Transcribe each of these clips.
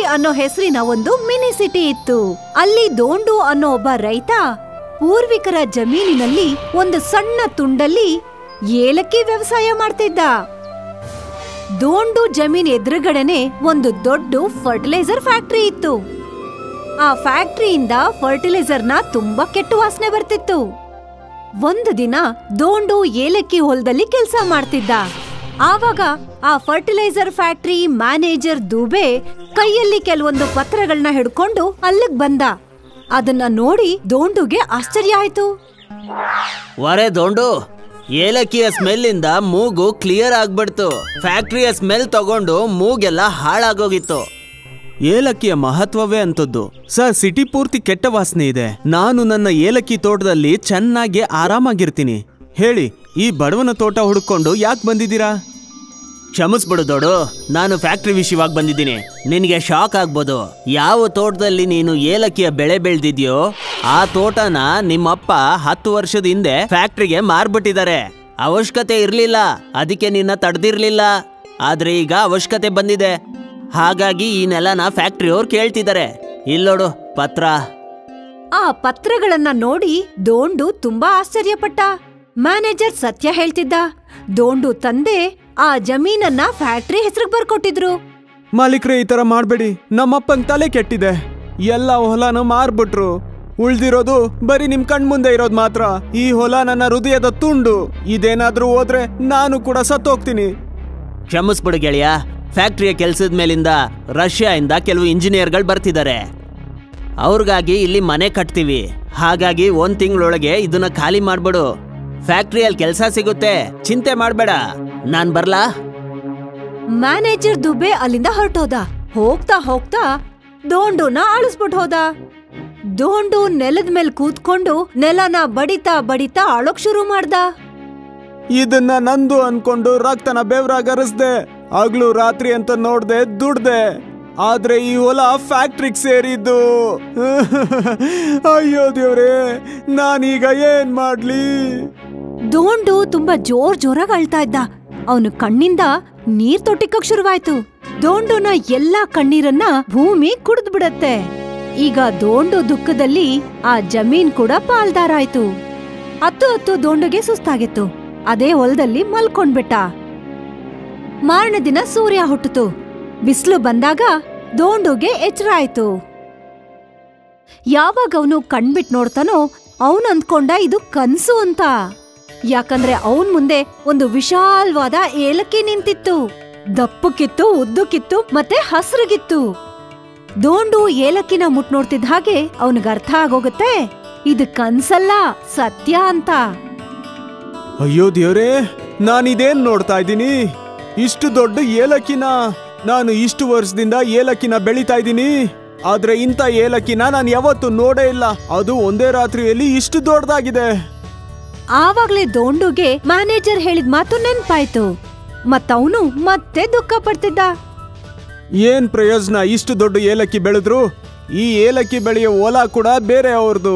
ಅನ್ನೋ ಹೆಸರಿನ ಒಂದು ಮಿನಿ ಸಿಟಿ ಇತ್ತು ಅಲ್ಲಿ ದೋಂಡು ಅನ್ನೋ ಒಬ್ಬ ರೈತ ಪೂರ್ವಿಕರ ಜಮೀನಿನಲ್ಲಿ ಒಂದು ಸಣ್ಣ ತುಂಡಲ್ಲಿ ಏಲಕ್ಕಿ ವ್ಯವಸಾಯ ಮಾಡ್ತಿದ್ದ ದೋಂಡು ಜಮೀನ್ ಎದುರುಗಡೆನೆ ಒಂದು ದೊಡ್ಡ ಫರ್ಟಿಲೈಸರ್ ಫ್ಯಾಕ್ಟರಿ ಇತ್ತು ಆ ಫ್ಯಾಕ್ಟರಿಯಿಂದ ಫರ್ಟಿಲೈಸರ್ನ ತುಂಬಾ ಕೆಟ್ಟ ವಾಸನೆ ಬರ್ತಿತ್ತು ಒಂದು ದಿನ ದೋಂಡು ಏಲಕ್ಕಿ ಹೊಲದಲ್ಲಿ ಕೆಲಸ ಮಾಡ್ತಿದ್ದ ಆವಾಗ ಆ ಫರ್ಟಿಲೈಸರ್ ಫ್ಯಾಕ್ಟರಿ ಮ್ಯಾನೇಜರ್ ದುಬೆ ಕೈಯಲ್ಲಿ ಕೆಲವೊಂದು ಪತ್ರಗಳನ್ನ ಹಿಡ್ಕೊಂಡು ಅಲ್ಲಿಗ್ ಬಂದ ಅದನ್ನ ನೋಡಿ ದೋಂಡುಗೆ ಆಶ್ಚರ್ಯ ಆಯ್ತು ವರೆ ದೊಂಡು ಏಲಕ್ಕಿಯ ಸ್ಮೆಲ್ಲಿಂದ ಮೂಗು ಕ್ಲಿಯರ್ ಆಗ್ಬಿಡ್ತು ಫ್ಯಾಕ್ಟ್ರಿಯ ಸ್ಮೆಲ್ ತಗೊಂಡು ಮೂಗೆಲ್ಲ ಹಾಳಾಗೋಗಿತ್ತು ಏಲಕ್ಕಿಯ ಮಹತ್ವವೇ ಅಂತದ್ದು ಸರ್ ಸಿಟಿ ಪೂರ್ತಿ ಕೆಟ್ಟ ವಾಸನೆ ಇದೆ ನಾನು ನನ್ನ ಏಲಕ್ಕಿ ತೋಟದಲ್ಲಿ ಚೆನ್ನಾಗಿ ಆರಾಮಾಗಿರ್ತೀನಿ ಹೇಳಿ ಈ ಬಡವನ ತೋಟ ಹುಡುಕೊಂಡು ಯಾಕೆ ಬಂದಿದ್ದೀರಾ ಕ್ಷಮಿಸ್ಬಿಡು ದೊಡು ನಾನು ಫ್ಯಾಕ್ಟ್ರಿ ವಿಷಯವಾಗಿ ಬಂದಿದ್ದೀನಿ ನಿನಗೆ ಶಾಕ್ ಆಗ್ಬೋದು ಯಾವ ತೋಟದಲ್ಲಿ ನೀನು ಏಲಕ್ಕಿಯ ಬೆಳೆ ಬೆಳೆದಿದ್ಯೋ ಆ ತೋಟನ ನಿಮ್ಮಪ್ಪ ಹತ್ತು ವರ್ಷದ ಹಿಂದೆ ಫ್ಯಾಕ್ಟ್ರಿಗೆ ಮಾರ್ಬಿಟ್ಟಿದ್ದಾರೆ ಅವಶ್ಯಕತೆ ಇರ್ಲಿಲ್ಲ ಅದಕ್ಕೆ ನಿನ್ನ ತಡೆದಿರ್ಲಿಲ್ಲ ಆದ್ರೆ ಈಗ ಅವಶ್ಯಕತೆ ಬಂದಿದೆ ಹಾಗಾಗಿ ಈ ನೆಲನ ಫ್ಯಾಕ್ಟ್ರಿಯವ್ರು ಕೇಳ್ತಿದ್ದಾರೆ ಇಲ್ಲೋಡು ಪತ್ರ ಆ ಪತ್ರಗಳನ್ನ ನೋಡಿ ದೋಂಡು ತುಂಬಾ ಆಶ್ಚರ್ಯಪಟ್ಟ ಮ್ಯಾನೇಜರ್ ಸತ್ಯ ಹೇಳ್ತಿದ್ದ ದೋಂಡು ತಂದೆ ಆ ಜಮೀನನ್ನ ಫ್ಯಾಕ್ಟರಿ ಹೆಸರಿಗೆ ಬರ್ಕೊಟ್ಟಿದ್ರು ಮಾಲೀಕ್ರೆ ಈ ತರ ಮಾಡ್ಬೇಡಿ ನಮ್ಮಪ್ಪಂಗ್ ತಲೆ ಕೆಟ್ಟಿದೆ ಎಲ್ಲ ಹೊಲನ ಮಾರ್ಬಿಟ್ರು ಉಳ್ದಿರೋದು ಬರೀ ನಿಮ್ ಕಣ್ಮುಂದೆ ಇರೋದ್ ಮಾತ್ರ ಈ ಹೊಲ ನನ್ನ ಹೃದಯದ ತುಂಡು ಇದೇನಾದ್ರೂ ಹೋದ್ರೆ ನಾನು ಕೂಡ ಸತ್ತೋಗ್ತೀನಿ ಕ್ಷಮಿಸ್ಬಿಡು ಗೆಳೆಯ ಫ್ಯಾಕ್ಟ್ರಿಯ ಕೆಲಸದ ಮೇಲಿಂದ ರಷ್ಯಾದಿಂದ ಕೆಲವು ಇಂಜಿನಿಯರ್ಗಳು ಬರ್ತಿದ್ದಾರೆ ಅವ್ರಿಗಾಗಿ ಇಲ್ಲಿ ಮನೆ ಕಟ್ತೀವಿ ಹಾಗಾಗಿ ಒಂದ್ ತಿಂಗಳೊಳಗೆ ಇದನ್ನ ಖಾಲಿ ಮಾಡ್ಬಿಡು ಫ್ಯಾಕ್ಟ್ರಿಯಲ್ಲಿ ಕೆಲಸ ಸಿಗುತ್ತೆ ಚಿಂತೆ ಮಾಡ್ಬೇಡ ನಾನ್ ಬರ್ಲಾ ಮ್ಯಾನೇಜರ್ ದುಬೆ ಅಲ್ಲಿಂದ ಹೊರಟೋದ ಹೋಗ್ತಾ ಹೋಗ್ತಾ ದೋಂಡುನ ಅಳಿಸ್ಬಿಟ್ ಹೋದ ದೋಂಡು ನೆಲದ ಮೇಲೆ ಕೂತ್ಕೊಂಡು ನೆಲನ ಬಡಿತಾ ಬಡಿತಾ ಅಳೋಕ್ ಶುರು ಮಾಡ್ದ ಇದನ್ನ ನಂದು ಅನ್ಕೊಂಡು ರಕ್ತನ ಬೆವರಾಗರಿಸ್ದೆ ಆಗ್ಲೂ ರಾತ್ರಿ ಅಂತ ನೋಡ್ದೆ ದುಡ್ದೆ ಆದ್ರೆ ಈ ಹೊಲ ಫ್ಯಾಕ್ಟ್ರಿಗ್ ಸೇರಿದ್ದು ಅಯ್ಯೋ ದೇವ್ರೇ ನಾನೀಗ ಏನ್ ಮಾಡ್ಲಿ ದೋಂಡು ತುಂಬಾ ಜೋರ್ ಜೋರಾಗಿ ಅಳ್ತಾ ಇದ್ದ ಅವನು ಕಣ್ಣಿಂದ ನೀರ್ ತೊಟ್ಟಿಕ್ಕಕ್ ಶುರುವಾಯ್ತು ದೋಂಡುನ ಎಲ್ಲಾ ಕಣ್ಣೀರನ್ನ ಭೂಮಿ ಕುಡ್ದ್ ಬಿಡತ್ತೆ ಈಗ ದೋಂಡು ದುಃಖದಲ್ಲಿ ಆ ಜಮೀನ್ ಕೂಡ ಪಾಲ್ದಾರ ಆಯ್ತು ಹತ್ತು ಹತ್ತು ದೋಂಡುಗೆ ಸುಸ್ತಾಗಿತ್ತು ಅದೇ ಹೊಲದಲ್ಲಿ ಮಲ್ಕೊಂಡ್ಬಿಟ್ಟ ಮಾರನೇ ದಿನ ಸೂರ್ಯ ಹುಟ್ಟಿತು ಬಿಸಿಲು ಬಂದಾಗ ದೋಂಡುಗೆ ಎಚ್ಚರ ಆಯ್ತು ಯಾವಾಗ ಅವನು ಕಣ್ಬಿಟ್ ನೋಡ್ತಾನೋ ಅವನ್ ಅಂದ್ಕೊಂಡ ಇದು ಕನ್ಸು ಅಂತ ಯಾಕಂದ್ರೆ ಅವನ್ ಮುಂದೆ ಒಂದು ವಿಶಾಲವಾದ ಏಲಕ್ಕಿ ನಿಂತಿತ್ತು ದಪ್ಪಕ್ಕಿತ್ತು ಉದ್ದಕ್ಕಿತ್ತು ಮತ್ತೆ ಹಸ್ರಗಿತ್ತು ದೋಂಡು ಏಲಕ್ಕಿನ ಮುಟ್ ನೋಡ್ತಿದ್ದ ಹಾಗೆ ಅವನಿಗೆ ಅರ್ಥ ಆಗೋಗುತ್ತೆ ಇದು ಕನ್ಸಲ್ಲ ಸತ್ಯ ಅಂತ ಅಯ್ಯೋ ದೇವ್ರೇ ನಾನಿದೇನ್ ನೋಡ್ತಾ ಇದ್ದೀನಿ ಇಷ್ಟು ದೊಡ್ಡ ಏಲಕ್ಕಿನ ನಾನು ಇಷ್ಟು ವರ್ಷದಿಂದ ಏಲಕ್ಕಿನ ಬೆಳಿತಾ ಇದ್ದೀನಿ ಆದ್ರೆ ಇಂಥ ಏಲಕ್ಕಿನ ನಾನು ಯಾವತ್ತೂ ನೋಡೇ ಇಲ್ಲ ಅದು ಒಂದೇ ರಾತ್ರಿಯಲ್ಲಿ ಇಷ್ಟು ದೊಡ್ಡದಾಗಿದೆ ಆವಾಗ್ಲೇ ದೋಂಡುಗೆ ಮ್ಯಾನೇಜರ್ ಹೇಳಿದ ಮಾತು ನೆನ್ಪಾಯ್ತು ಮತ್ತವನು ಮತ್ತೆ ದುಃಖ ಪಡ್ತಿದ್ದ ಏನ್ ಪ್ರಯೋಜನ ಇಷ್ಟು ದೊಡ್ಡ ಏಲಕ್ಕಿ ಬೆಳೆದ್ರು ಈ ಏಲಕ್ಕಿ ಬೆಳೆಯೋ ಹೊಲ ಕೂಡ ಬೇರೆ ಅವ್ರದ್ದು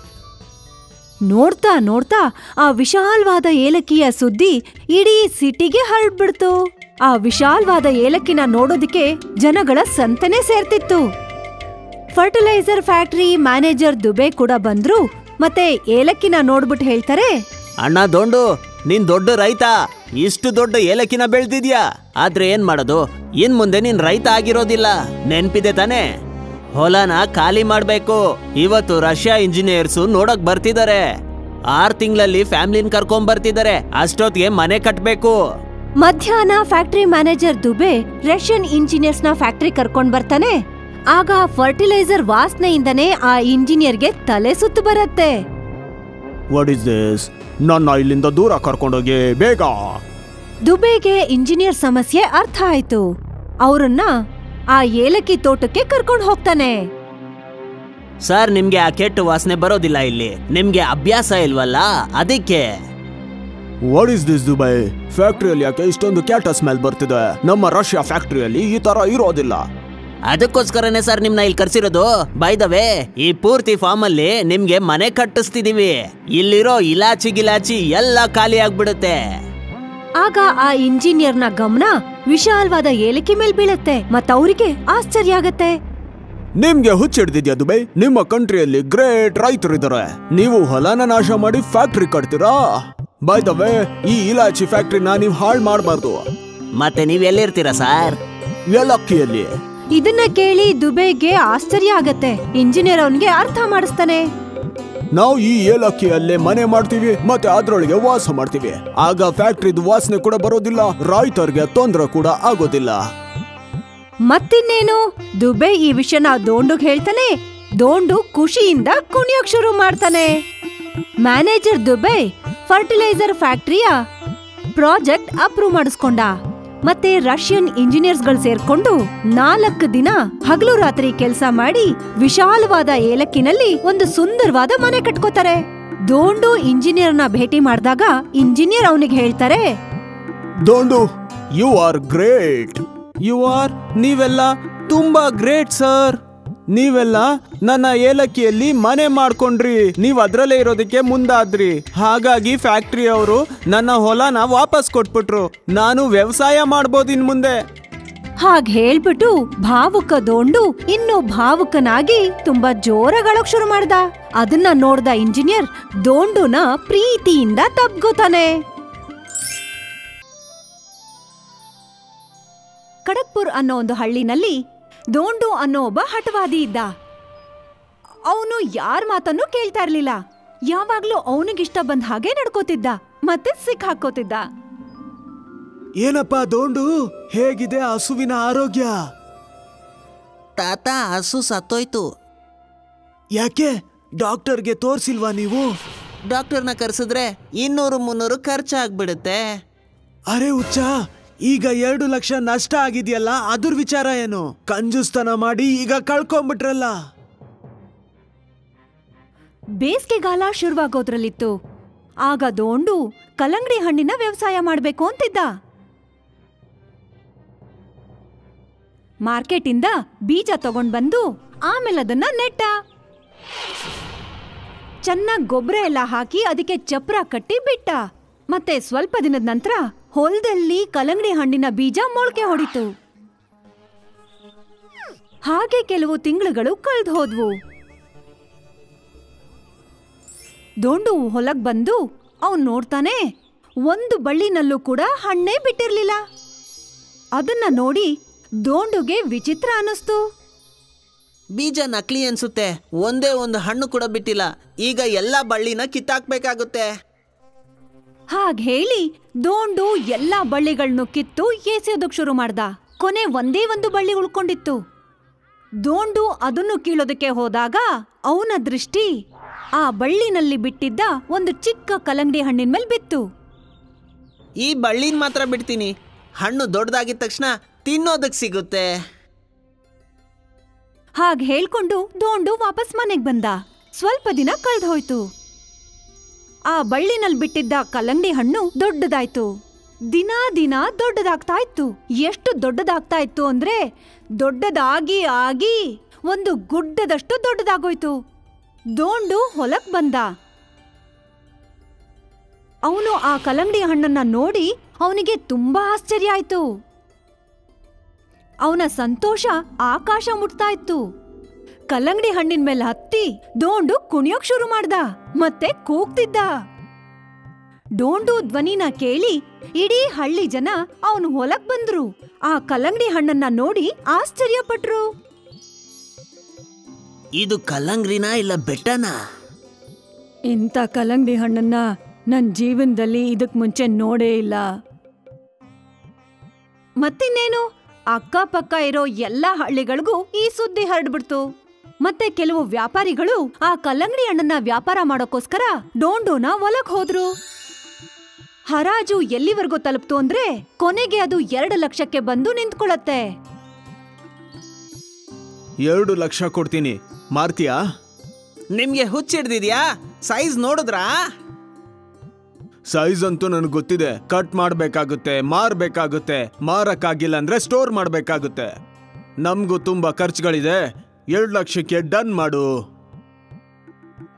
ನೋಡ್ತಾ ನೋಡ್ತಾ ಆ ವಿಶಾಲವಾದ ಏಲಕ್ಕಿಯ ಸುದ್ದಿ ಇಡೀ ಸಿಟಿಗೆ ಹರಡ್ಬಿಡ್ತು ಆ ವಿಶಾಲವಾದ ಏಲಕ್ಕಿನ ನೋಡೋದಕ್ಕೆ ಜನಗಳ ಸಂತನೆ ಸೇರ್ತಿತ್ತು ಫರ್ಟಿಲೈಸರ್ ಫ್ಯಾಕ್ಟರಿ ಮ್ಯಾನೇಜರ್ ದುಬೆ ಕೂಡ ಬಂದ್ರು ಮತ್ತೆ ಏಲಕ್ಕಿನ ನೋಡ್ಬಿಟ್ಟು ಹೇಳ್ತಾರೆ ಅಣ್ಣ ದೊಂಡು ನೀನ್ ದೊಡ್ಡ ರೈತ ಇಷ್ಟು ದೊಡ್ಡ ಏಲಕ್ಕಿನ ಬೆಳ್ದಿದ್ಯಾ ಆದ್ರೆ ಏನ್ ಮಾಡೋದು ಇನ್ ಮುಂದೆ ನೀನ್ ರೈತ ಆಗಿರೋದಿಲ್ಲ ನೆನ್ಪಿದೆ ತಾನೇ ಹೊಲನ ಖಾಲಿ ಮಾಡ್ಬೇಕು ಇವತ್ತು ರಷ್ಯಾ ಇಂಜಿನಿಯರ್ಸು ನೋಡಕ್ ಬರ್ತಿದ್ದಾರೆ ಆರ್ ತಿಂಗಳಲ್ಲಿ ಫ್ಯಾಮಿಲಿನ ಕರ್ಕೊಂಡ್ ಬರ್ತಿದ್ದಾರೆ ಅಷ್ಟೊತ್ತಿಗೆ ಮನೆ ಕಟ್ಬೇಕು ಮಧ್ಯಾಹ್ನ factory manager Dubey Russian engineers ನ ಫ್ಯಾಕ್ಟರಿ ಕರ್ಕೊಂಡ್ ಬರ್ತಾನೆ ಆಗ ಫರ್ಟಿಲೈಸರ್ ವಾಸನೆಯಿಂದನೇ ಆ ಇಂಜಿನಿಯರ್ಗೆ ತಲೆ ಸುತ್ತು ಬರತ್ತೆ ವಾಟ್ ಇಸ್ ದಿಸ್ ನನ್ನ ಇಲ್ಲಿಂದ ದೂರ ಕರ್ಕೊಂಡೋಗಿ ಬೇಗ ದುಬೆಗೆ ಇಂಜಿನಿಯರ್ ಸಮಸ್ಯೆ ಅರ್ಥ ಆಯ್ತು ಅವ್ರನ್ನ ಆ ಏಲಕ್ಕಿ ತೋಟಕ್ಕೆ ಕರ್ಕೊಂಡ್ ಹೋಗ್ತಾನೆ ಸರ್ ನಿಮ್ಗೆ ಆ ಕೆಟ್ಟ ವಾಸನೆ ಬರೋದಿಲ್ಲ ಇಲ್ಲಿ ನಿಮ್ಗೆ ಅಭ್ಯಾಸ ಇಲ್ವಲ್ಲ ಅದಕ್ಕೆ ವಾಟ್ ಇಸ್ ದಿಸ್ ದುಬೈ ಫ್ಯಾಕ್ಟ್ರಿಯಲ್ಲಿ ಯಾಕೆ ಇಷ್ಟೊಂದು ಕೆಟ್ಟ ಸ್ಮೆಲ್ ಬರ್ತಿದೆ ನಮ್ಮ ರಷ್ಯಾ ಫ್ಯಾಕ್ಟ್ರಿಯಲ್ಲಿ ಈ ತರ ಇರೋದಿಲ್ಲ ಅದಕ್ಕೋಸ್ಕರನೇ ಸರ್ ನಿಮ್ನ ಇಲ್ಲಿ ಕರ್ಸಿರೋದು ಬೈದವೆ ಈ ಪೂರ್ತಿ ಫಾರ್ಮ್ ಅಲ್ಲಿ ನಿಮ್ಗೆ ಮನೆ ಕಟ್ಟಿಸ್ತಿದೀವಿ ಇಲ್ಲಿರೋ ಇಲಾಚಿ ಗಿಲಾಚಿ ಎಲ್ಲ ಖಾಲಿ ಆಗ್ಬಿಡುತ್ತೆ ಆಗ ಆ ಇಂಜಿನಿಯರ್ನ ಗಮನ ವಿಶಾಲವಾದ ಏಲಕ್ಕಿ ಮೇಲ್ ಬೀಳತ್ತೆ ಮತ್ತವ್ರಿಗೆ ಆಶ್ಚರ್ಯ ಆಗತ್ತೆ ನಿಮ್ಗೆ ಹುಚ್ಚಿಡ್ದಿದ್ಯಾ ದುಬೈ ನಿಮ್ಮ ಕಂಟ್ರಿಯಲ್ಲಿ ಗ್ರೇಟ್ ರೈತರಿದ್ದಾರೆ ನೀವು ಹೊಲನ ನಾಶ ಮಾಡಿ ಫ್ಯಾಕ್ಟ್ರಿ ಕಟ್ತೀರಾ ಬೈ ದ ವೇ ಈ ಇಲಾಚಿ ಫ್ಯಾಕ್ಟ್ರಿನ ನೀವು ಹಾಳು ಮಾಡಬಾರ್ದು ಮತ್ತೆ ನೀವ್ ಎಲ್ಲಿರ್ತೀರಾ ಸರ್ ಏಲಕ್ಕಿಯಲ್ಲಿ ಇದನ್ನ ಕೇಳಿ ದುಬೈಗೆ ಆಶ್ಚರ್ಯ ಆಗತ್ತೆ ಇಂಜಿನಿಯರ್ ಅವನ್ಗೆ ಅರ್ಥ ಮಾಡಿಸ್ತಾನೆ ನಾವು ಈ ಏಲಕ್ಕಿಯಲ್ಲೇ ಮನೆ ಮಾಡ್ತೀವಿ ಮತ್ತೆ ಅದ್ರೊಳಗೆ ವಾಸ ಮಾಡ್ತೀವಿ ಆಗ ಫ್ಯಾಕ್ಟ್ರಿದು ವಾಸನೆ ಕೂಡ ಬರೋದಿಲ್ಲ ರೈತರಿಗೆ ತೊಂದರೆ ಕೂಡ ಆಗೋದಿಲ್ಲ ಮತ್ತಿನ್ನೇನು ದುಬೈ ಈ ವಿಷಯನ ದೋಂಡುಗ್ ಹೇಳ್ತಾನೆ ದೋಂಡು ಖುಷಿಯಿಂದ ಕುಣಿಯೋಕ್ ಶುರು ಮಾಡ್ತಾನೆ ಮ್ಯಾನೇಜರ್ ದುಬೈ ಫರ್ಟಿಲೈಸರ್ ಫ್ಯಾಕ್ಟ್ರಿಯ ಪ್ರಾಜೆಕ್ಟ್ ಅಪ್ರೂವ್ ಮಾಡಿಸ್ಕೊಂಡ ಮತ್ತೆ ರಷ್ಯನ್ ಇಂಜಿನಿಯರ್ಸ್ಗಳು ಸೇರ್ಕೊಂಡು ನಾಲ್ಕು ದಿನ ಹಗಲು ರಾತ್ರಿ ಕೆಲಸ ಮಾಡಿ ವಿಶಾಲವಾದ ಏಲಕ್ಕಿನಲ್ಲಿ ಒಂದು ಸುಂದರವಾದ ಮನೆ ಕಟ್ಕೋತಾರೆ ದೋಂಡು ಇಂಜಿನಿಯರ್ನ ಭೇಟಿ ಮಾಡಿದಾಗ ಇಂಜಿನಿಯರ್ ಅವನಿಗೆ ಹೇಳ್ತಾರೆ Dhondu you are great you are ನೀವೆಲ್ಲ ತುಂಬಾ ಗ್ರೇಟ್ ಸರ್ ನೀವೆಲ್ಲ ನನ್ನ ಏಲಕ್ಕಿಯಲ್ಲಿ ಮನೆ ಮಾಡ್ಕೊಂಡ್ರಿ ನೀವ್ ಅದ್ರಲ್ಲೇ ಇರೋದಕ್ಕೆ ಮುಂದಾದ್ರಿ ಹಾಗಾಗಿ ಫ್ಯಾಕ್ಟ್ರಿ ಅವರು ನನ್ನ ಹೊಲನ ವಾಪಸ್ ಕೊಟ್ಬಿಟ್ರು ನಾನು ವ್ಯವಸಾಯ ಮಾಡ್ಬೋದು ಇನ್ ಮುಂದೆ ಹಾಗ್ ಹೇಳ್ಬಿಟ್ಟು ಭಾವುಕ ದೋಂಡು ಇನ್ನು ಭಾವುಕನಾಗಿ ತುಂಬಾ ಜೋರಾಗಳಕ್ ಶುರು ಮಾಡ್ದ ಅದನ್ನ ನೋಡ್ದ ಇಂಜಿನಿಯರ್ ದೋಂಡುನ ಪ್ರೀತಿಯಿಂದ ತಬ್ಗೋತಾನೆ ಖಡಕ್ಪುರ್ ಅನ್ನೋ ಒಂದು ಹಳ್ಳಿನಲ್ಲಿ ದೋಂಡು ಅನ್ನೋ ಒಬ್ಬ ಹಠವಾದಿ ಇದ್ದ ಅವನು ಯಾರ ಮಾತನ್ನು ಕೇಳ್ತಾ ಇರ್ಲಿಲ್ಲ ಯಾವಾಗ್ಲೂ ಅವನಿಗಿಷ್ಟ ಬಂದ ಹಾಗೆ ನಡ್ಕೋತಿದ್ದ ಮತ್ತೆ ಸಿಕ್ಕಾಕೋತಿದ್ದ ಏನಪ್ಪಾ ದೋಂಡು ಹೇಗಿದೆ ಹಸುವಿನ ಆರೋಗ್ಯ ತಾತ ಹಸು ಸತ್ತೋಯ್ತು ಯಾಕೆ ಡಾಕ್ಟರ್ಗೆ ತೋರ್ಸಿಲ್ವಾ ನೀವು ಡಾಕ್ಟರ್ನ ಕರ್ಸಿದ್ರೆ ಇನ್ನೂರು ಮುನ್ನೂರು ಖರ್ಚಾಗ್ಬಿಡುತ್ತೆ ಅರೆ ಹುಚ್ಚ ಈಗ ಎರಡು ಲಕ್ಷ ನಷ್ಟ ಆಗಿದೆಯಲ್ಲ ಅದ್ರ ವಿಚಾರ ಏನು ಕಂಜುಸ್ತನ ಮಾಡಿ ಈಗ ಕಳ್ಕೊಂಬಿಟ್ರಲ್ಲ ಬೇಸಿಗೆಗಾಲ ಶುರುವಾಗೋದ್ರಲ್ಲಿತ್ತು ಆಗ ದೋಂಡು ಕಲ್ಲಂಗಡಿ ಹಣ್ಣಿನ ವ್ಯವಸಾಯ ಮಾಡ್ಬೇಕು ಅಂತಿದ್ದ ಮಾರ್ಕೆಟಿಂದ ಬೀಜ ತಗೊಂಡ್ ಬಂದು ಆಮೇಲೆ ಅದನ್ನ ನೆಟ್ಟ ಚೆನ್ನಾಗ್ ಗೊಬ್ಬರ ಎಲ್ಲ ಹಾಕಿ ಅದಕ್ಕೆ ಚಪ್ರ ಕಟ್ಟಿ ಬಿಟ್ಟ ಮತ್ತೆ ಸ್ವಲ್ಪ ದಿನದ ನಂತರ ಹೊಲದಲ್ಲಿ ಕಲ್ಲಂಗಡಿ ಹಣ್ಣಿನ ಬೀಜ ಮೊಳಕೆ ಹೊಡಿತು ಹಾಗೆ ಕೆಲವು ತಿಂಗಳುಗಳು ಕಳೆದು ಹೋದ್ವು ದೋಂಡು ಹೊಲಕ್ ಬಂದು ಅವನ್ ನೋಡ್ತಾನೆ ಒಂದು ಬಳ್ಳಿನಲ್ಲೂ ಕೂಡ ಹಣ್ಣೇ ಬಿಟ್ಟಿರ್ಲಿಲ್ಲ ಅದನ್ನ ನೋಡಿ ದೋಂಡುಗೆ ವಿಚಿತ್ರ ಅನಿಸ್ತು ಬೀಜ ನಕಲಿ ಅನ್ಸುತ್ತೆ ಒಂದೇ ಒಂದು ಹಣ್ಣು ಕೂಡ ಬಿಟ್ಟಿಲ್ಲ ಈಗ ಎಲ್ಲ ಬಳ್ಳಿನ ಕಿತ್ತಾಕ್ಬೇಕಾಗುತ್ತೆ ಹಾಗ್ ಹೇಳಿ ದೋಂಡು ಎಲ್ಲಾ ಬಳ್ಳಿಗಳನ್ನು ಕಿತ್ತು ಎಸೆಯೋದಕ್ ಶುರು ಮಾಡ್ದ ಕೊನೆ ಒಂದೇ ಒಂದು ಬಳ್ಳಿ ಉಳ್ಕೊಂಡಿತ್ತು ದೋಂಡು ಅದನ್ನು ಕೀಳೋದಕ್ಕೆ ಹೋದಾಗ ಅವನ ದೃಷ್ಟಿ ಆ ಬಳ್ಳಿನಲ್ಲಿ ಬಿಟ್ಟಿದ್ದ ಒಂದು ಚಿಕ್ಕ ಕಲ್ಲಂಗಡಿ ಹಣ್ಣಿನ ಮೇಲೆ ಬಿತ್ತು ಈ ಬಳ್ಳಿನ ಮಾತ್ರ ಬಿಡ್ತೀನಿ ಹಣ್ಣು ದೊಡ್ಡದಾಗಿದ ತಕ್ಷಣ ತಿನ್ನೋದಕ್ಕೆ ಸಿಗುತ್ತೆ ಹಾಗ್ ಹೇಳ್ಕೊಂಡು ದೋಂಡು ವಾಪಸ್ ಮನೆಗ್ ಬಂದ ಸ್ವಲ್ಪ ದಿನ ಕಳ್ದ್ ಹೋಯ್ತು ಆ ಬಳ್ಳಿನಲ್ಲಿ ಬಿಟ್ಟಿದ್ದ ಕಲ್ಲಂಗಡಿ ಹಣ್ಣು ದೊಡ್ಡದಾಯ್ತು ದಿನಾ ದಿನ ದೊಡ್ಡದಾಗ್ತಾ ಇತ್ತು ಎಷ್ಟು ದೊಡ್ಡದಾಗ್ತಾ ಇತ್ತು ಅಂದ್ರೆ ದೊಡ್ಡದಾಗಿ ಆಗಿ ಒಂದು ಗುಡ್ಡದಷ್ಟು ದೊಡ್ಡದಾಗೋಯ್ತು ದೋಂಡು ಹೊಲಕ್ ಬಂದ ಅವನು ಆ ಕಲ್ಲಂಗಡಿ ಹಣ್ಣನ್ನ ನೋಡಿ ಅವನಿಗೆ ತುಂಬಾ ಆಶ್ಚರ್ಯ ಆಯ್ತು ಅವನ ಸಂತೋಷ ಆಕಾಶ ಮುಟ್ತಾ ಇತ್ತು ಕಲ್ಲಂಗಡಿ ಹಣ್ಣಿನ ಮೇಲೆ ಹತ್ತಿ ದೋಂಡು ಕುಣಿಯೋಕ್ ಶುರು ಮಾಡ್ದ ಮತ್ತೆ ಕೂಗ್ತಿದ್ದ ಡೋಂಡು ಧ್ವನಿನ ಕೇಳಿ ಇಡೀ ಹಳ್ಳಿ ಜನ ಅವನು ಹೊಲಕ್ ಬಂದ್ರು ಆ ಕಲ್ಲಂಗಡಿ ಹಣ್ಣನ್ನ ನೋಡಿ ಆಶ್ಚರ್ಯಪಟ್ರು ಇದು ಕಲ್ಲಂಗ್ರಿನಾ ಇಲ್ಲ ಬೆಟ್ಟನಾ ಇಂಥ ಕಲ್ಲಂಗಡಿ ಹಣ್ಣನ್ನ ನನ್ ಜೀವನದಲ್ಲಿ ಇದಕ್ ಮುಂಚೆ ನೋಡೇ ಇಲ್ಲ ಮತ್ತಿನ್ನೇನು ಅಕ್ಕಪಕ್ಕ ಇರೋ ಎಲ್ಲಾ ಹಳ್ಳಿಗಳಿಗೂ ಈ ಸುದ್ದಿ ಹರಡ್ಬಿಡ್ತು ಮತ್ತೆ ಕೆಲವು ವ್ಯಾಪಾರಿಗಳು ಆ ಕಲ್ಲಂಗಡಿ ಹಣ್ಣನ್ನ ವ್ಯಾಪಾರ ಮಾಡೋಕೋಸ್ಕರ ಡೋಂಡೋನ ಹೊಲಕ್ ಹೋದ್ರು ಹರಾಜು ಎಲ್ಲಿವರೆಗೂ ತಲುಪ್ತು ಅಂದ್ರೆ ಕೊನೆಗೆ ಅದು ಎರಡು ಲಕ್ಷಕ್ಕೆ ಬಂದು ನಿಂತ್ಕೊಳತ್ತೆ ಎರಡು ಲಕ್ಷ ಕೊಡ್ತೀನಿ ಮಾರ್ತೀಯಾ ನಿಮ್ಗೆ ಹುಚ್ಚಿಡ್ದಿದ್ಯಾ ಸೈಜ್ ನೋಡಿದ್ರಾ ಸೈಜ್ ಅಂತೂ ನನಗೆ ಗೊತ್ತಿದೆ ಕಟ್ ಮಾಡಬೇಕಾಗುತ್ತೆ ಮಾರಬೇಕಾಗುತ್ತೆ ಮಾರಕ್ಕಾಗಿಲ್ಲ ಅಂದ್ರೆ ಸ್ಟೋರ್ ಮಾಡಬೇಕಾಗುತ್ತೆ ನಮಗೂ ತುಂಬಾ ಖರ್ಚುಗಳಿದೆ ಎರಡು ಲಕ್ಷಕ್ಕೆ ಡನ್ ಮಾಡು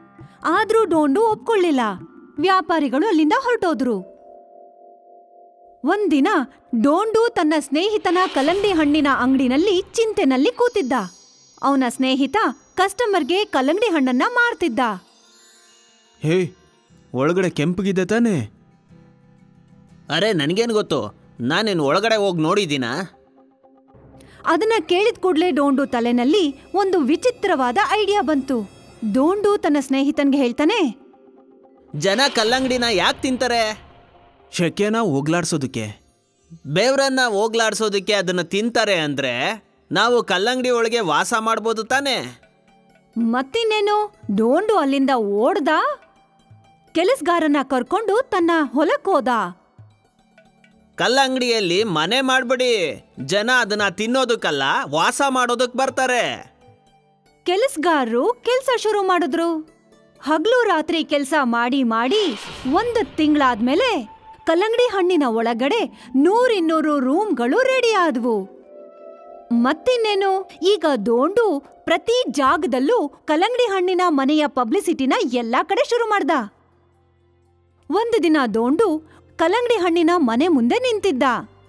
ಆದ್ರೂ ಡೋಂಡು ಒಪ್ಕೊಳ್ಳಿಲ್ಲ ವ್ಯಾಪಾರಿಗಳು ಅಲ್ಲಿಂದ ಹೊರಟೋದ್ರು ಒಂದಿನ ಡೋಂಡು ತನ್ನ ಸ್ನೇಹಿತನ ಕಲ್ಲಂಗಡಿ ಹಣ್ಣಿನ ಅಂಗಡಿನಲ್ಲಿ ಚಿಂತೆನಲ್ಲಿ ಕೂತಿದ್ದ ಅವನ ಸ್ನೇಹಿತ ಕಸ್ಟಮರ್ಗೆ ಕಲ್ಲಂಗಡಿ ಹಣ್ಣನ್ನ ಮಾರ್ತಿದ್ದ ಹೇ ಒಳಗಡೆ ಕೆಂಪಗಿದೆ ತಾನೇ ಅರೆ ನನಗೇನು ಗೊತ್ತು ನಾನೇನು ಒಳಗಡೆ ಹೋಗಿ ನೋಡಿದ್ದೀನಾ ಅದನ್ನ ಕೇಳಿದ ಕೂಡ್ಲೆ ಡೋಂಡು ತಲೆನಲ್ಲಿ ಒಂದು ವಿಚಿತ್ರವಾದ ಐಡಿಯಾ ಬಂತು ಡೋಂಡು ತನ್ನ ಸ್ನೇಹಿತನ್ಗೆ ಹೇಳ್ತಾನೆ ಜನ ಕಲ್ಲಂಗಡಿನ ಯಾಕೆ ತಿಂತಾರೆ ಶೆಕೆನ ಹೋಗ್ಲಾಡ್ಸೋದಕ್ಕೆ ಬೇವ್ರನ್ನ ಹೋಗ್ಲಾಡ್ಸೋದಕ್ಕೆ ಅದನ್ನ ತಿಂತಾರೆ ಅಂದ್ರೆ ನಾವು ಕಲ್ಲಂಗಡಿ ಒಳಗೆ ವಾಸ ಮಾಡ್ಬೋದು ತಾನೇ ಮತ್ತಿನ್ನೇನು ಡೋಂಡು ಅಲ್ಲಿಂದ ಓಡ್ದ ಕೆಲಸಗಾರನ ಕರ್ಕೊಂಡು ತನ್ನ ಹೊಲಕ್ ಹೋದ ಕಲ್ಲಂಗಡಿಯಲ್ಲಿ ಮನೆ ಮಾಡ್ಬಿಡಿ ಜನ ಅದನ್ನ ತಿನ್ನೋದಕ್ಕಲ್ಲ ವಾಸ ಮಾಡೋದಕ್ ಬರ್ತಾರೆ ಕೆಲಸಗಾರರು ಕೆಲ್ಸ ಶುರು ಮಾಡಿದ್ರು ಹಗ್ಲು ರಾತ್ರಿ ಕೆಲ್ಸ ಮಾಡಿ ಮಾಡಿ ಒಂದು ತಿಂಗಳಾದ್ಮೇಲೆ ಕಲ್ಲಂಗಡಿ ಹಣ್ಣಿನ ಒಳಗಡೆ ನೂರಿನ್ನೂರು ರೂಮ್ಗಳು ರೆಡಿ ಆದ್ವು ಮತ್ತಿನ್ನೇನು ಈಗ ದೋಂಡು ಪ್ರತಿ ಜಾಗದಲ್ಲೂ ಕಲ್ಲಂಗಡಿ ಹಣ್ಣಿನ ಮನೆಯ ಪಬ್ಲಿಸಿಟಿನ ಎಲ್ಲಾ ಕಡೆ ಶುರು ಮಾಡ್ದ ಒಂದು ದಿನ ದೋಂಡು ಕಲ್ಲಂಗಡಿ ಹಣ್ಣಿನ ಮನೆ ಮುಂದೆ ನಿಂತಿದ್ದ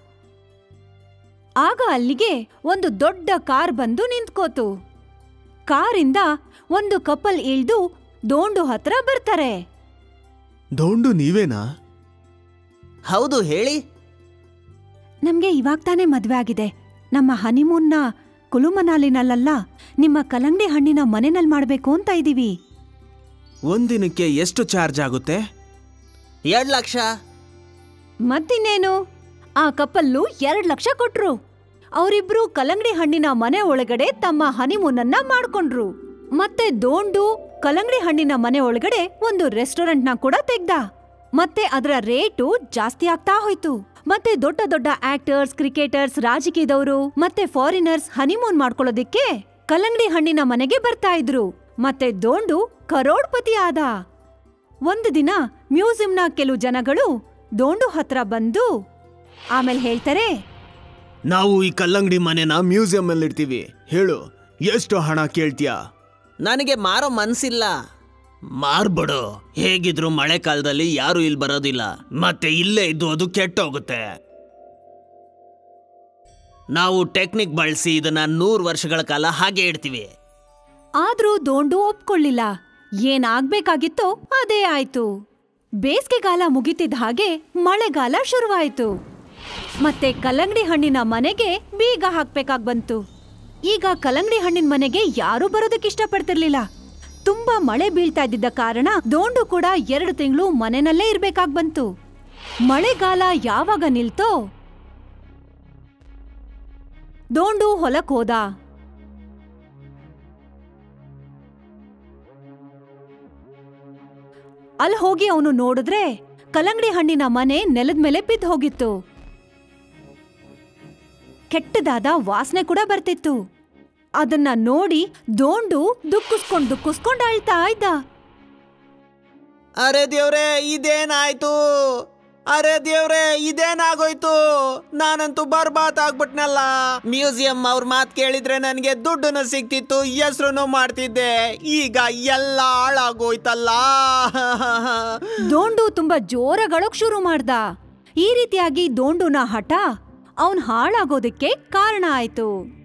ಆಗ ಅಲ್ಲಿಗೆ ಒಂದು ದೊಡ್ಡ ಕಾರ್ ಬಂದು ನಿಂತ್ಕೋತು ಕಾರಿಂದ ಒಂದು ಕಪಲ್ ಇಳ್ದು ದೋಂಡು ಹತ್ರ ಬರ್ತಾರೆ ದೋಂಡು ನೀವೇನಾ ಹೌದು ಹೇಳಿ ನಮ್ಗೆ ಇವಾಗ ತಾನೇ ಮದ್ವೆ ಆಗಿದೆ ನಮ್ಮ ಹನಿಮೂನ್ನ ಕುಲುಮನಾಲಿನಲ್ಲ ನಿಮ್ಮ ಕಲ್ಲಂಗಡಿ ಹಣ್ಣಿನ ಮನೆನಲ್ಲಿ ಮಾಡ್ಬೇಕು ಅಂತ ಇದೀವಿ ಒಂದಿನಕ್ಕೆ ಎಷ್ಟು ಚಾರ್ಜ್ ಆಗುತ್ತೆ ಎರಡ್ ಲಕ್ಷ ಮತ್ತಿನ್ನೇನು ಆ ಕಪ್ಪಲ್ಲು ಎರಡ್ ಲಕ್ಷ ಕೊಟ್ರು ಅವರಿಬ್ರು ಕಲ್ಲಂಗಡಿ ಹಣ್ಣಿನ ಮನೆ ಒಳಗಡೆ ತಮ್ಮ ಹನಿಮೂನನ್ನ ಮಾಡ್ಕೊಂಡ್ರು ಮತ್ತೆ ದೋಂಡು ಕಲ್ಲಂಗಡಿ ಹಣ್ಣಿನ ಮನೆ ಒಳಗಡೆ ಒಂದು ರೆಸ್ಟೋರೆಂಟ್ನ ಕೂಡ ತೆಗ್ದ ಮತ್ತೆ ಅದರ ರೇಟು ಜಾಸ್ತಿ ಆಗ್ತಾ ಹೋಯ್ತು ಮತ್ತೆ ದೊಡ್ಡ ದೊಡ್ಡ ಆಕ್ಟರ್ಸ್ ಕ್ರಿಕೆಟರ್ಸ್ ರಾಜಕೀಯದವರು ಮತ್ತೆ ಫಾರಿನರ್ಸ್ ಹನಿಮೂನ್ ಮಾಡ್ಕೊಳ್ಳೋದಿಕ್ಕೆ ಕಲ್ಲಂಗಡಿ ಹಣ್ಣಿನ ಮನೆಗೆ ಬರ್ತಾ ಇದ್ರು ಮತ್ತೆ ದೋಂಡು ಕರೋಡ್ಪತಿ ಆದ ಒಂದು ದಿನ ಮ್ಯೂಸಿಯಂನ ಕೆಲವು ಜನಗಳು ದೋಂಡು ಹತ್ರ ಬಂದು ಆಮೇಲೆ ಹೇಳ್ತಾರೆ ನಾವು ಈ ಕಲ್ಲಂಗಡಿ ಮನೆನ ಮ್ಯೂಸಿಯಂ ಅಲ್ಲಿ ಇಡ್ತೀವಿ ಹೇಳು ಎಷ್ಟು ಹಣ ಕೇಳ್ತೀಯಾ ನನಗೆ ಮಾರೋ ಮನ್ಸಿಲ್ಲ ಮಾರ್ಬಿಡು ಹೇಗಿದ್ರು ಮಳೆಕಾಲದಲ್ಲಿ ಯಾರು ಇಲ್ಲಿ ಬರೋದಿಲ್ಲ ಮತ್ತೆ ಇಲ್ಲೇ ಇದ್ದು ಅದು ಕೆಟ್ಟೋಗುತ್ತೆ ನಾವು ಟೆಕ್ನಿಕ್ ಬಳಸಿ ಇದನ್ನ ನೂರು ವರ್ಷಗಳ ಕಾಲ ಹಾಗೆ ಇಡ್ತೀವಿ ಆದ್ರೂ ದೋಂಡು ಒಪ್ಕೊಳ್ಳಿಲ್ಲ ಏನಾಗ್ಬೇಕಾಗಿತ್ತೋ ಅದೇ ಆಯ್ತು ಬೇಸಿಗೆಗಾಲ ಮುಗಿತಿದ್ದ ಹಾಗೆ ಮಳೆಗಾಲ ಶುರುವಾಯ್ತು ಮತ್ತೆ ಕಲ್ಲಂಗಡಿ ಹಣ್ಣಿನ ಮನೆಗೆ ಬೀಗ ಹಾಕ್ಬೇಕಾಗ್ ಬಂತು ಈಗ ಕಲ್ಲಂಗಡಿ ಹಣ್ಣಿನ ಮನೆಗೆ ಯಾರೂ ಬರೋದಕ್ಕೆ ಇಷ್ಟಪಡ್ತಿರ್ಲಿಲ್ಲ ತುಂಬಾ ಮಳೆ ಬೀಳ್ತಾ ಇದ್ದಿದ್ದ ಕಾರಣ ದೋಂಡು ಕೂಡ ಎರಡು ತಿಂಗಳು ಮನೆನಲ್ಲೇ ಇರ್ಬೇಕಾಗ್ ಬಂತು ಮಳೆಗಾಲ ಯಾವಾಗ ನಿಲ್ತೋ ದೋಂಡು ಹೊಲಕ್ ಹೋದ ಅಲ್ಲಿ ಹೋಗಿ ಅವನು ನೋಡಿದ್ರೆ ಕಲ್ಲಂಗಡಿ ಹಣ್ಣಿನ ಮನೆ ನೆಲದ ಮೇಲೆ ಬಿದ್ದು ಹೋಗಿತ್ತು ಕೆಟ್ಟದಾದ ವಾಸನೆ ಕೂಡ ಬರ್ತಿತ್ತು ಅದನ್ನ ನೋಡಿ ದೋಂಡು ದುಃಖಿಸ್ಕೊಂಡ್ ದುಃಖಿಸ್ಕೊಂಡ್ ಅಳ್ತಾ ಇದ್ದ ಅರೆ ದೇವ್ರೆ ಇದೇನಾಯ್ತು ಅರೆ ದೇವ್ರೆ ಇದೇನಾಗೋಯ್ತು ನಾನಂತೂ ಬರ್ಬಾತ್ ಆಗ್ಬಿಟ್ನಲ್ಲ ಮ್ಯೂಸಿಯಂ ಅವ್ರ ಮಾತ್ ಕೇಳಿದ್ರೆ ನನಗೆ ದುಡ್ಡನ್ನು ಸಿಕ್ತಿತ್ತು ಹೆಸ್ರು ಮಾಡ್ತಿದ್ದೆ ಈಗ ಎಲ್ಲ ಹಾಳಾಗೋಯ್ತಲ್ಲ ದೋಂಡು ತುಂಬಾ ಜೋರಗಳಕ್ ಶುರು ಮಾಡ್ದ ಈ ರೀತಿಯಾಗಿ ದೋಂಡುನ ಹಠ ಅವನ್ ಹಾಳಾಗೋದಕ್ಕೆ ಕಾರಣ ಆಯ್ತು